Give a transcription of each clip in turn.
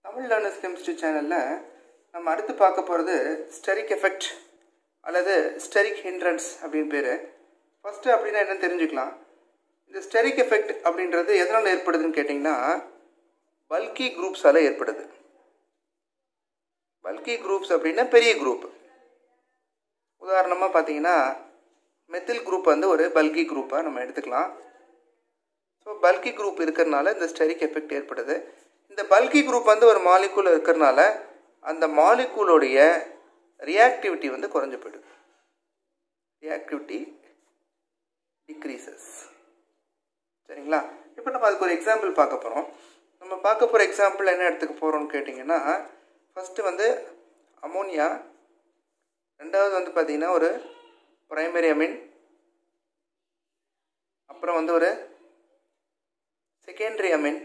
Tamil learners chemistry சேனலில் நம்ம அடுத்து பார்க்க போகிறது ஸ்டெரிக் எஃபெக்ட் அல்லது ஸ்டெரிக் ஹிண்ட்ரன்ஸ் அப்படின்னு பேர் ஃபஸ்ட்டு அப்படின்னா என்னன்னு தெரிஞ்சுக்கலாம் இந்த ஸ்டெரிக் எஃபெக்ட் அப்படின்றது எதனால் ஏற்படுதுன்னு கேட்டிங்கன்னா பல்கி குரூப்ஸால் ஏற்படுது பல்கி குரூப்ஸ் அப்படின்னா பெரிய குரூப் உதாரணமாக பார்த்தீங்கன்னா மெத்தில் குரூப் வந்து ஒரு பல்கி குரூப்பாக நம்ம எடுத்துக்கலாம் ஸோ பல்கி குரூப் இருக்கிறனால இந்த ஸ்டெரிக் எஃபெக்ட் ஏற்படுது இந்த பல்கி குரூப் வந்து ஒரு மாலிக்கூல் இருக்கிறனால அந்த மாலிக்கூலோடைய ரியாக்டிவிட்டி வந்து குறைஞ்சு போயிடுது ரியாக்டிவிட்டி டிக்ரீசஸ் சரிங்களா இப்போ நம்ம அதுக்கு ஒரு எக்ஸாம்பிள் பார்க்க போகிறோம் நம்ம பார்க்க போகிற எக்ஸாம்பிள் என்ன எடுத்துக்க போகிறோம்னு கேட்டிங்கன்னா ஃபஸ்ட்டு வந்து அமோனியா ரெண்டாவது வந்து பார்த்திங்கன்னா ஒரு ப்ரைமரி அமீன் அப்புறம் வந்து ஒரு செகண்டரி அமீன்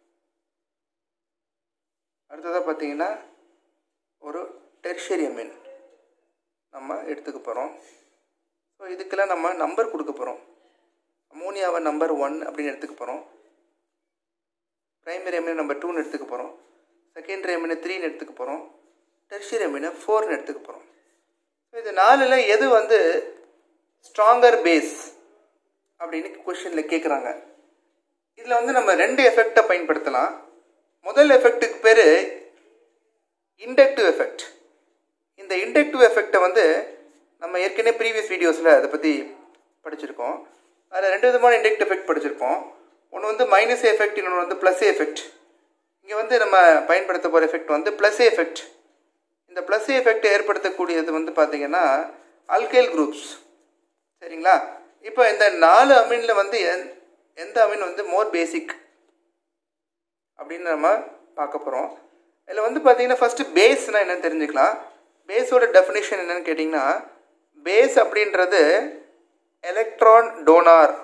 அடுத்ததாக பார்த்தீங்கன்னா ஒரு டெர்ஷரி அமீன் நம்ம எடுத்துக்க போகிறோம் ஸோ இதுக்கெல்லாம் நம்ம நம்பர் கொடுக்க போகிறோம் அமோனியாவை நம்பர் ஒன் அப்படின்னு எடுத்துக்க போகிறோம் ப்ரைமரி அமீனை நம்பர் டூன்னு எடுத்துக்க போகிறோம் செகண்டரி அமீனை த்ரீன்னு எடுத்துக்க போகிறோம் டெர்ஷரி அமீனை ஃபோர்னு எடுத்துக்க போகிறோம் ஸோ இது நாலில் எது வந்து ஸ்ட்ராங்கர் பேஸ் அப்படின்னு கொஷனில் கேட்குறாங்க இதில் வந்து நம்ம ரெண்டு எஃபெக்டை பயன்படுத்தலாம் முதல் எஃபெக்ட்டுக்கு பேர் இண்டக்டிவ் எஃபெக்ட் இந்த இண்டக்டிவ் எஃபெக்டை வந்து நம்ம ஏற்கனவே ப்ரீவியஸ் வீடியோஸில் அதை பற்றி படிச்சிருக்கோம் அதில் ரெண்டு விதமான இண்டக்ட் எஃபெக்ட் படிச்சிருப்போம் ஒன்று வந்து மைனஸ் எஃபெக்ட் இன்னொன்று வந்து ப்ளஸ் எஃபெக்ட் இங்கே வந்து நம்ம பயன்படுத்த போகிற எஃபெக்ட் வந்து ப்ளஸ் எஃபெக்ட் இந்த ப்ளஸ் எஃபெக்ட் ஏற்படுத்தக்கூடியது வந்து பார்த்திங்கன்னா அல்கைல் குரூப்ஸ் சரிங்களா இப்போ இந்த நாலு அமீனில் வந்து எந்த அமீன் வந்து மோர் பேசிக் அப்படின்னு நம்ம பார்க்க போகிறோம் இதில் வந்து பார்த்தீங்கன்னா ஃபஸ்ட்டு பேஸ்னால் என்னன்னு தெரிஞ்சுக்கலாம் பேஸோட டெஃபினேஷன் என்னன்னு கேட்டிங்கன்னா பேஸ் அப்படின்றது எலக்ட்ரான் டோனார்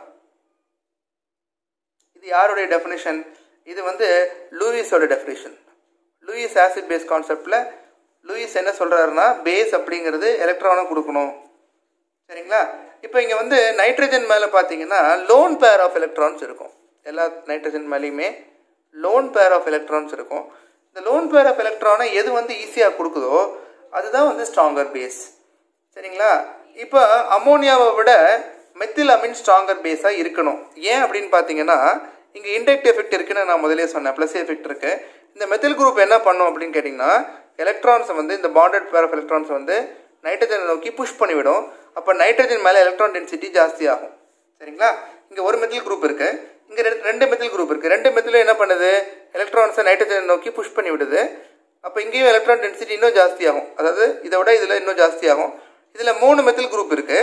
இது யாருடைய டெஃபினேஷன் இது வந்து லூயிஸோட டெஃபினேஷன் லூயிஸ் ஆசிட் பேஸ் கான்செப்டில் லூயிஸ் என்ன சொல்கிறாருன்னா பேஸ் அப்படிங்கிறது எலக்ட்ரானை கொடுக்கணும் சரிங்களா இப்போ இங்கே வந்து நைட்ரஜன் மேலே பார்த்தீங்கன்னா லோன் பேர் ஆஃப் எலக்ட்ரான்ஸ் இருக்கும் எல்லா நைட்ரஜன் மேலேயுமே லோன் பேர் ஆஃப் எலக்ட்ரான்ஸ் இருக்கும் இந்த லோன் பேர் ஆஃப் எலக்ட்ரானை எது வந்து ஈஸியாக கொடுக்குதோ அதுதான் வந்து ஸ்ட்ராங்கர் பேஸ் சரிங்களா இப்போ அமோனியாவை விட மெத்தில் அமீன் ஸ்ட்ராங்கர் பேஸாக இருக்கணும் ஏன் அப்படின்னு பார்த்தீங்கன்னா இங்கே இண்டக்ட் எஃபெக்ட் இருக்குன்னு நான் முதலே சொன்னேன் ப்ளஸ் எஃபெக்ட் இருக்கு இந்த மெத்தில் குரூப் என்ன பண்ணும் அப்படின்னு கேட்டிங்கன்னா எலக்ட்ரான்ஸை வந்து இந்த பாண்டட் பேர் ஆஃப் எலக்ட்ரான்ஸ் வந்து நைட்ரஜனை நோக்கி புஷ் பண்ணிவிடும் அப்போ நைட்ரஜன் மேலே எலக்ட்ரான் டென்சிட்டி ஜாஸ்தி ஆகும் சரிங்களா இங்கே ஒரு மெத்தில் குரூப் இருக்கு இங்கே ரெண்டு மெத்தில் குரூப் இருக்குது ரெண்டு மெத்திலும் என்ன பண்ணுது எலக்ட்ரான்ஸை நைட்ரஜன் நோக்கி புஷ் பண்ணி விடுது அப்போ இங்கேயும் எலக்ட்ரான் டென்சிட்டி இன்னும் ஜாஸ்தி ஆகும் அதாவது இதை விட இதில் இன்னும் ஜாஸ்தி ஆகும் இதில் மூணு மெத்தில் குரூப் இருக்குது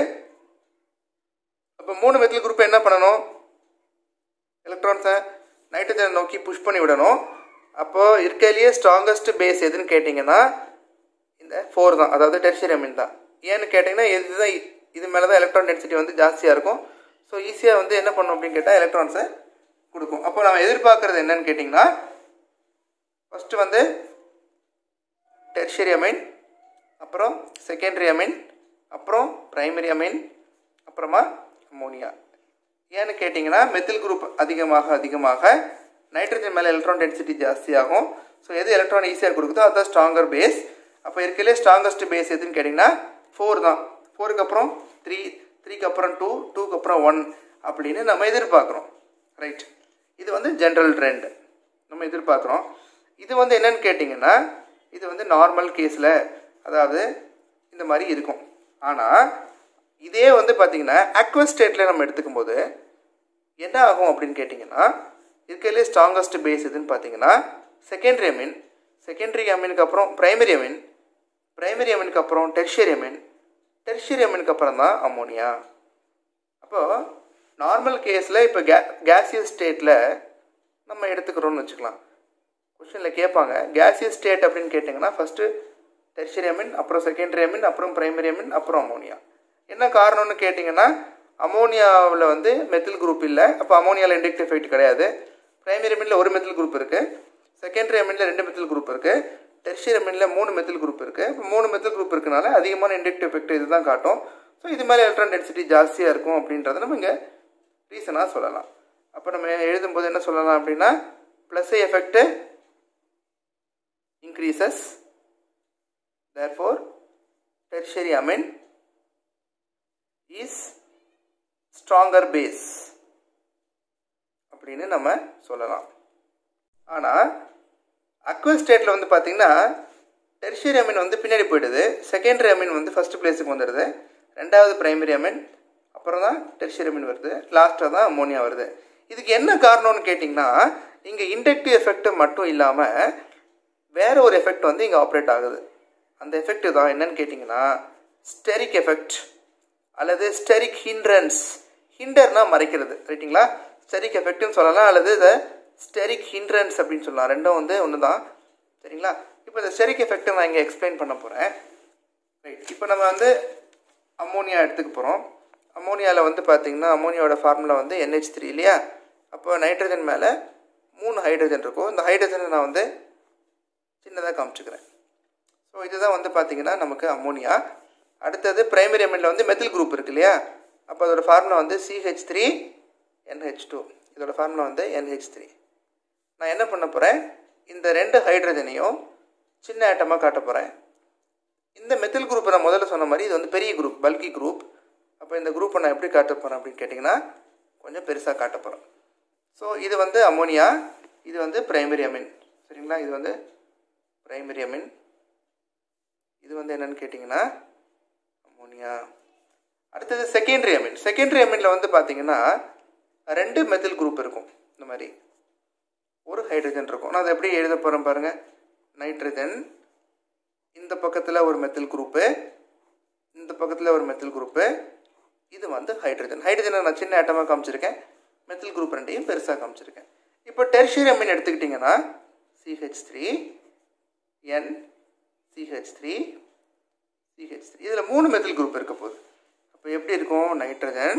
அப்போ மூணு மெத்தில் குரூப் என்ன பண்ணணும் எலக்ட்ரான்ஸை நைட்ரஜனை நோக்கி புஷ் பண்ணி விடணும் அப்போது இருக்கையிலேயே ஸ்ட்ராங்கஸ்ட் பேஸ் எதுன்னு கேட்டிங்கன்னா இந்த ஃபோர் தான் அதாவது டெர்ஷரி அமீன் தான் ஏன்னு கேட்டிங்கன்னா இதுதான் இது மேலே தான் எலக்ட்ரான் டென்சிட்டி வந்து ஜாஸ்தியாக இருக்கும் ஸோ ஈஸியாக வந்து என்ன பண்ணும் அப்படின்னு கேட்டால் எலக்ட்ரான்ஸை கொடுக்கும் அப்போ நம்ம எதிர்பார்க்குறது என்னன்னு கேட்டிங்கன்னா ஃபஸ்ட்டு வந்து டெர்ஷரி அமீன் அப்புறம் செகண்டரி அமீன் அப்புறம் ப்ரைமரி அமீன் அப்புறமா அமோனியா ஏன்னு கேட்டிங்கன்னா மெத்தில் குரூப் அதிகமாக அதிகமாக நைட்ரஜன் மேலே எலக்ட்ரான் டென்சிட்டி ஜாஸ்தியாகும் ஸோ எது எலக்ட்ரான் ஈஸியாக கொடுக்குதோ அதுதான் ஸ்ட்ராங்கர் பேஸ் அப்போ இருக்கையிலே ஸ்ட்ராங்கஸ்ட் பேஸ் எதுன்னு கேட்டிங்கன்னா ஃபோர் தான் ஃபோருக்கு அப்புறம் த்ரீ த்ரீக்கு அப்புறம் டூ டூக்கு அப்புறம் ஒன் அப்படின்னு நம்ம எதிர்பார்க்குறோம் ரைட் இது வந்து ஜென்ரல் ட்ரெண்ட் நம்ம எதிர்பார்க்குறோம் இது வந்து என்னன்னு கேட்டிங்கன்னா இது வந்து நார்மல் கேஸில் அதாவது இந்த மாதிரி இருக்கும் ஆனால் இதே வந்து பார்த்திங்கன்னா அக்வஸ் ஸ்டேட்டில் நம்ம எடுத்துக்கும் போது என்ன ஆகும் அப்படின்னு கேட்டிங்கன்னா இருக்கிறதுலே ஸ்ட்ராங்கஸ்ட் பேஸ் எதுன்னு பார்த்தீங்கன்னா செகண்டரி அமீன் செகண்டரி அமீனுக்கு அப்புறம் ப்ரைமரி அமீன் ப்ரைமரி அமீனுக்கு அப்புறம் டெர்ஷரி அமீன் டெர்ஷரி அமீனுக்கு அப்புறம் தான் அமோனியா அப்போது நார்மல் கேஸில் இப்போ கே கேசியஸ் ஸ்டேட்டில் நம்ம எடுத்துக்கிறோம்னு வச்சுக்கலாம் கொஷனில் கேட்பாங்க கேசியஸ் ஸ்டேட் அப்படின்னு கேட்டிங்கன்னா ஃபஸ்ட்டு டெர்ஷரி அமீன் அப்புறம் செகண்டரி அமீன் அப்புறம் ப்ரைமரி அமீன் அப்புறம் அமோனியா என்ன காரணம்னு கேட்டிங்கன்னா அமோனியாவில் வந்து மெத்தில் குரூப் இல்லை அப்போ அமோனியாவில் இண்டக்ட் எஃபெக்ட் கிடையாது ப்ரைமரி அமீனில் ஒரு மெத்தில் குரூப் இருக்குது செகண்டரி அமீனில் ரெண்டு மெத்தில் குரூப் இருக்குது டெர்ஷரி அமீனில் மூணு மெத்தில் குரூப் இருக்குது இப்போ மூணு மெத்தில் குரூப் இருக்கனால அதிகமான இண்டக்ட் எஃபெக்ட் இது தான் காட்டும் ஸோ இது மாதிரி எலக்ட்ரான் டென்சிட்டி ஜாஸ்தியாக இருக்கும் அப்படின்றத நம்ம இங்கே ரீசனாக சொல்லலாம் அப்போ நம்ம எழுதும்போது என்ன சொல்லலாம் அப்படின்னா plus effect bases therefore tertiary amine is stronger base அப்படின்னு நம்ம சொல்லலாம் ஆனால் அக்வஸ் ஸ்டேட்டில் வந்து பார்த்தீங்கன்னா டெர்ஷியரி அமீன் வந்து பின்னாடி போயிடுது செகண்டரி அமீன் வந்து ஃபஸ்ட் பிளேஸுக்கு வந்துடுது ரெண்டாவது பிரைமரி அமீன் அப்புறம் தான் டெர்ஷியரி அமீன் வருது லாஸ்ட்டாக தான் அமோனியா வருது இதுக்கு என்ன காரணம்னு கேட்டிங்கன்னா இங்கே இண்டக்டிவ் எஃபெக்ட் மட்டும் இல்லாமல் வேற ஒரு எஃபெக்ட் வந்து இங்கே ஆப்ரேட் ஆகுது அந்த எஃபெக்ட் தான் என்னன்னு கேட்டிங்கன்னா ஸ்டெரிக் எஃபெக்ட் அல்லது ஸ்டெரிக் ஹிண்ட்ரன்ஸ் ஹிண்டர்னா மறைக்கிறது ரைட்டிங்களா ஸ்டெரிக் எஃபெக்ட்னு சொல்லலாம் அல்லது இதை ஸ்டெரிக் ஹிண்ட்ரன்ஸ் அப்படின்னு சொல்லலாம் ரெண்டும் வந்து ஒன்று தான் சரிங்களா இப்போ இந்த ஸ்டெரிக் எஃபெக்ட்டை நான் இங்கே எக்ஸ்பிளைன் பண்ண போகிறேன் ரைட் இப்போ நம்ம வந்து அம்மோனியா எடுத்துக்க போகிறோம் அம்மோனியாவில் வந்து பார்த்தீங்கன்னா அம்மோனியாவோட ஃபார்முலா வந்து NH3 த்ரீ இல்லையா அப்போ நைட்ரஜன் மேலே மூணு ஹைட்ரஜன் இருக்கும் இந்த ஹைட்ரஜனை நான் வந்து சின்னதாக காமிச்சுக்கிறேன் ஸோ இதுதான் வந்து பார்த்தீங்கன்னா நமக்கு அம்மோனியா அடுத்தது பிரைமரி அமீனில் வந்து மெத்தில் குரூப் இருக்கு இல்லையா அப்போ அதோட ஃபார்முலா வந்து சிஹெச் த்ரீ என்ஹெச் டூ இதோட ஃபார்முலா வந்து என்ஹெச் த்ரீ நான் என்ன பண்ண போகிறேன் இந்த ரெண்டு ஹைட்ரஜனையும் சின்ன ஆட்டமாக காட்ட போகிறேன் இந்த மெத்தில் குரூப்பை நான் முதல்ல சொன்ன மாதிரி இது வந்து பெரிய குரூப் பல்கி குரூப் அப்போ இந்த குரூப்பை நான் எப்படி காட்ட போகிறேன் அப்படின்னு கேட்டிங்கன்னா கொஞ்சம் பெருசாக காட்ட போகிறேன் ஸோ இது வந்து அம்மோனியா இது வந்து பிரைமரி அமீன் சரிங்களா இது வந்து பிரைமரி அமீன் இது வந்து என்னன்னு கேட்டிங்கன்னா அம்மோனியா அடுத்தது செகண்டரி அமீன் செகண்டரி அமீனில் வந்து பார்த்தீங்கன்னா ரெண்டு மெத்தில் குரூப் இருக்கும் இந்த மாதிரி ஒரு ஹைட்ரஜன் இருக்கும் நான் அதை எப்படி எழுத போகிறேன் பாருங்கள் நைட்ரஜன் இந்த பக்கத்தில் ஒரு மெத்தில் குரூப்பு இந்த பக்கத்தில் ஒரு மெத்தில் குரூப்பு இது வந்து ஹைட்ரஜன் ஹைட்ரஜனை நான் சின்ன ஆட்டமாக காமிச்சிருக்கேன் மெத்தில் குரூப் ரெண்டையும் பெருசாக காமிச்சிருக்கேன் இப்போ டெர்ஷியரி அமீன் எடுத்துக்கிட்டிங்கன்னா C H three N C H three C H three இதில் மூணு மெத்தில் குரூப் இருக்க போகுது அப்போ எப்படி இருக்கும் நைட்ரஜன்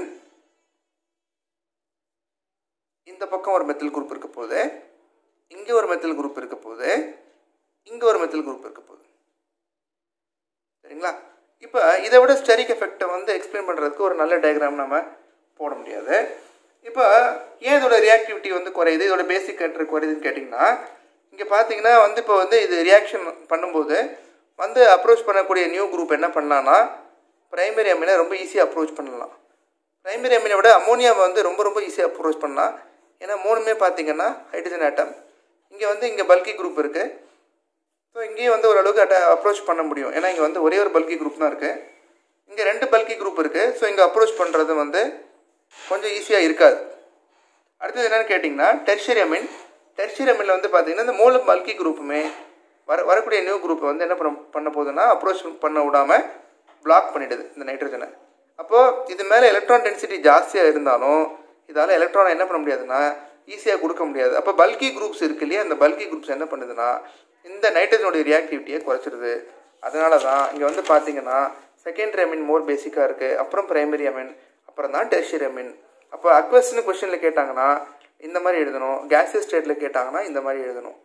இந்த பக்கம் ஒரு மெத்தில் குரூப் இருக்க போகுது இங்கே ஒரு மெத்தில் குரூப் இருக்க போகுது இங்கே ஒரு மெத்தில் குரூப் இருக்க போகுது சரிங்களா இப்போ இதை விட ஸ்டெரிக் எஃபெக்டை வந்து எக்ஸ்பிளைன் பண்ணுறதுக்கு ஒரு நல்ல டயக்ராம் நம்ம போட முடியாது இப்போ ஏன் இதோட ரியாக்டிவிட்டி வந்து குறையுது இதோட பேசிக் கேரக்டர் குறையுதுன்னு கேட்டிங்கன்னா இங்கே பார்த்தீங்கன்னா வந்து இப்போ வந்து இது ரியாக்ஷன் பண்ணும்போது வந்து அப்ரோச் பண்ணக்கூடிய நியூ குரூப் என்ன பண்ணலான்னா பிரைமரி அமீனை ரொம்ப ஈஸியாக அப்ரோச் பண்ணலாம் பிரைமரி அமீனை விட அமோனியாவை வந்து ரொம்ப ரொம்ப ஈஸியாக அப்ரோச் பண்ணலாம் ஏன்னா மூணுமே பார்த்தீங்கன்னா ஹைட்ரஜன் ஆட்டம் இங்கே வந்து இங்கே பல்கி குரூப் இருக்குது ஸோ இங்கேயும் வந்து ஓரளவுக்கு அட்ட அப்ரோச் பண்ண முடியும் ஏன்னா இங்கே வந்து ஒரே ஒரு பல்கி குரூப் தான் இருக்குது இங்கே ரெண்டு பல்கி குரூப் இருக்குது ஸோ இங்கே அப்ரோச் பண்ணுறது வந்து கொஞ்சம் ஈஸியாக இருக்காது அடுத்தது என்னென்னு கேட்டிங்கன்னா டெர்ஷரி அமீன் டெர்ஷரி அமீனில் வந்து பார்த்தீங்கன்னா இந்த மூணு பல்கி குரூப்புமே வர வரக்கூடிய நியூ குரூப்பை வந்து என்ன பண்ண பண்ண போகுதுன்னா அப்ரோச் பண்ண விடாமல் பிளாக் பண்ணிடுது இந்த நைட்ரஜனை அப்போது இது மேலே எலக்ட்ரான் டென்சிட்டி ஜாஸ்தியாக இருந்தாலும் இதால் எலக்ட்ரானை என்ன பண்ண முடியாதுன்னா ஈஸியாக கொடுக்க முடியாது அப்போ பல்கி குரூப்ஸ் இருக்கு இல்லையா அந்த பல்கி குரூப்ஸ் என்ன பண்ணுதுன்னா இந்த நைட்ரஜனுடைய ரியாக்டிவிட்டியை குறைச்சிருது அதனால தான் இங்கே வந்து பார்த்தீங்கன்னா செகண்டரி அமீன் மோர் பேசிக்காக இருக்குது அப்புறம் பிரைமரி அமீன் அப்புறம் தான் டெர்ஷரி அமீன் அப்போ அக்வஸ்ட்னு கொஷனில் கேட்டாங்கன்னா இந்த மாதிரி எழுதணும் கேசியஸ் ஸ்டேட்டில் கேட்டாங்கன்னா இந்த மாதிரி எழுதணும்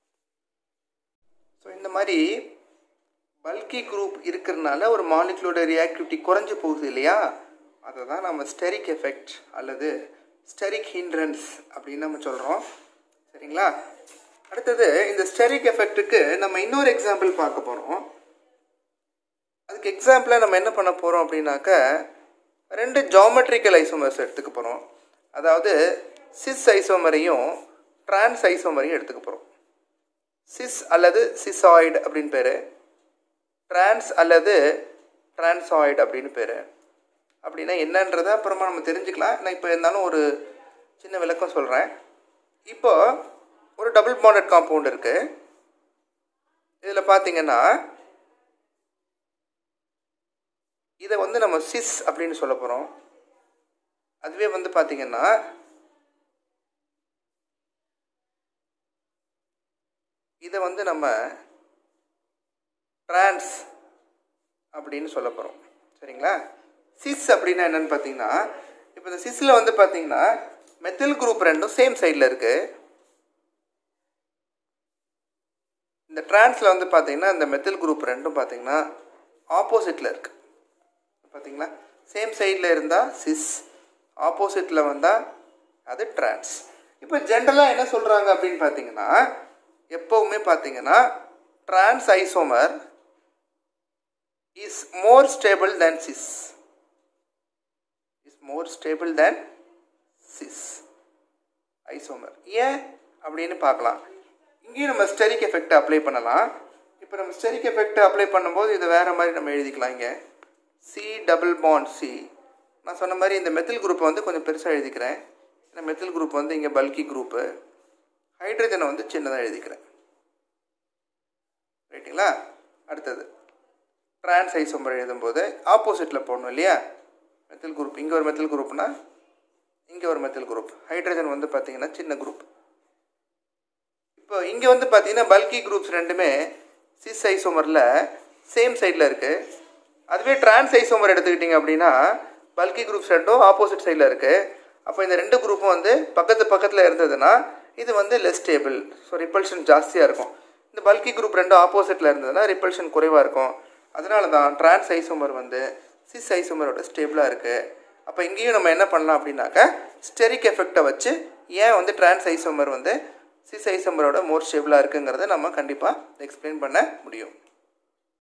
ஸோ இந்த மாதிரி பல்கி குரூப் இருக்கிறதுனால ஒரு மாலிகுலோட ரியாக்டிவிட்டி குறைஞ்சு போகுது இல்லையா அதை தான் நம்ம ஸ்டெரிக் எஃபெக்ட் அல்லது ஸ்டெரிக் ஹிண்ட்ரன்ஸ் அப்படின்னு நம்ம சொல்கிறோம் சரிங்களா அடுத்தது இந்த ஸ்டெரிக் எஃபெக்ட்டுக்கு நம்ம இன்னொரு எக்ஸாம்பிள் பார்க்க போகிறோம் அதுக்கு எக்ஸாம்பிளாக நம்ம என்ன பண்ண போகிறோம் அப்படின்னாக்க ரெண்டு ஜாமெட்ரிக்கல் ஐசோமர்ஸ் எடுத்துக்க போகிறோம் அதாவது சிஸ் ஐசோமரையும் டிரான்ஸ் ஐசோமரையும் எடுத்துக்க போகிறோம் சிஸ் அல்லது சிசாய்டு அப்படின்னு பேர் டிரான்ஸ் அல்லது டிரான்சாய்டு அப்படின்னு பேர் அப்படின்னா என்னன்றதை அப்புறமா நம்ம தெரிஞ்சுக்கலாம் நான் இப்போ இருந்தாலும் ஒரு சின்ன விளக்கம் சொல்கிறேன் இப்போ ஒரு டபுள் பாண்டட் காம்பவுண்ட் இருக்குது இதில் பார்த்தீங்கன்னா இதை வந்து நம்ம சிஸ் அப்படின்னு சொல்ல போகிறோம் அதுவே வந்து பார்த்தீங்கன்னா இதை வந்து நம்ம டிரான்ஸ் அப்படின்னு சொல்ல போகிறோம் சரிங்களா சிஸ் அப்படின்னா என்னன்னு பார்த்தீங்கன்னா இப்போ இந்த சிஸ்ஸில் வந்து பார்த்தீங்கன்னா மெத்தில் குரூப் ரெண்டும் சேம் சைடில் இருக்குது இந்த டிரான்ஸில் வந்து பார்த்தீங்கன்னா இந்த மெத்தில் குரூப் ரெண்டும் பார்த்தீங்கன்னா ஆப்போசிட்டில் இருக்குது பார்த்தீங்களா சேம் சைடில் இருந்தால் சிஸ் ஆப்போசிட்டில் வந்தால் அது டிரான்ஸ் இப்போ ஜென்ரலாக என்ன சொல்கிறாங்க அப்படின்னு பார்த்தீங்கன்னா எப்போவுமே பார்த்தீங்கன்னா trans isomer is more stable than cis is more stable than cis isomer ஏன் அப்படின்னு பார்க்கலாம் இங்கேயும் நம்ம ஸ்டெரிக் எஃபெக்ட் அப்ளை பண்ணலாம் இப்போ நம்ம ஸ்டெரிக் எஃபெக்ட் அப்ளை பண்ணும்போது இதை வேறு மாதிரி நம்ம எழுதிக்கலாம் இங்கே சி டபுள் பாண்ட் சி நான் சொன்ன மாதிரி இந்த மெத்தில் குரூப்பை வந்து கொஞ்சம் பெருசாக எழுதிக்கிறேன் இந்த மெத்தில் குரூப் வந்து இங்கே பல்கி குரூப்பு ஹைட்ரஜனை வந்து சின்னதாக எழுதிக்கிறேன் ரைட்டுங்களா அடுத்தது ட்ரான்ஸ் ஐசோமர் எழுதும்போது ஆப்போசிட்டில் போடணும் இல்லையா மெத்தில் குரூப் இங்கே ஒரு மெத்தில் குரூப்னா இங்கே ஒரு மெத்தில் குரூப் ஹைட்ரஜன் வந்து பார்த்தீங்கன்னா சின்ன குரூப் இப்போ இங்கே வந்து பார்த்தீங்கன்னா பல்கி குரூப்ஸ் ரெண்டுமே சிஸ் ஐசோமரில் சேம் சைடில் இருக்குது அதுவே ட்ரான்ஸ் ஐசோமர் எடுத்துக்கிட்டிங்க அப்படின்னா பல்கி குரூப்ஸ் ரெண்டும் ஆப்போசிட் சைடில் இருக்குது அப்போ இந்த ரெண்டு குரூப்பும் வந்து பக்கத்து பக்கத்தில் இருந்ததுன்னா இது வந்து லெஸ் ஸ்டேபிள் ஸோ ரிப்பல்ஷன் ஜாஸ்தியாக இருக்கும் இந்த பல்கி குரூப் ரெண்டும் ஆப்போசிட்டில் இருந்ததுன்னா ரிப்பல்ஷன் குறைவாக இருக்கும் அதனால தான் ட்ரான்ஸ் ஐசோமர் வந்து சிஸ் ஐசோமரோட ஸ்டேபிளாக இருக்குது அப்போ இங்கேயும் நம்ம என்ன பண்ணலாம் அப்படின்னாக்கா ஸ்டெரிக் எஃபெக்டை வச்சு ஏன் வந்து ட்ரான்ஸ் ஐசோமர் வந்து சிஸ் ஐசோமரோட மோர் ஸ்டேபிளாக இருக்குங்கிறத நம்ம கண்டிப்பாக எக்ஸ்பிளைன் பண்ண முடியும்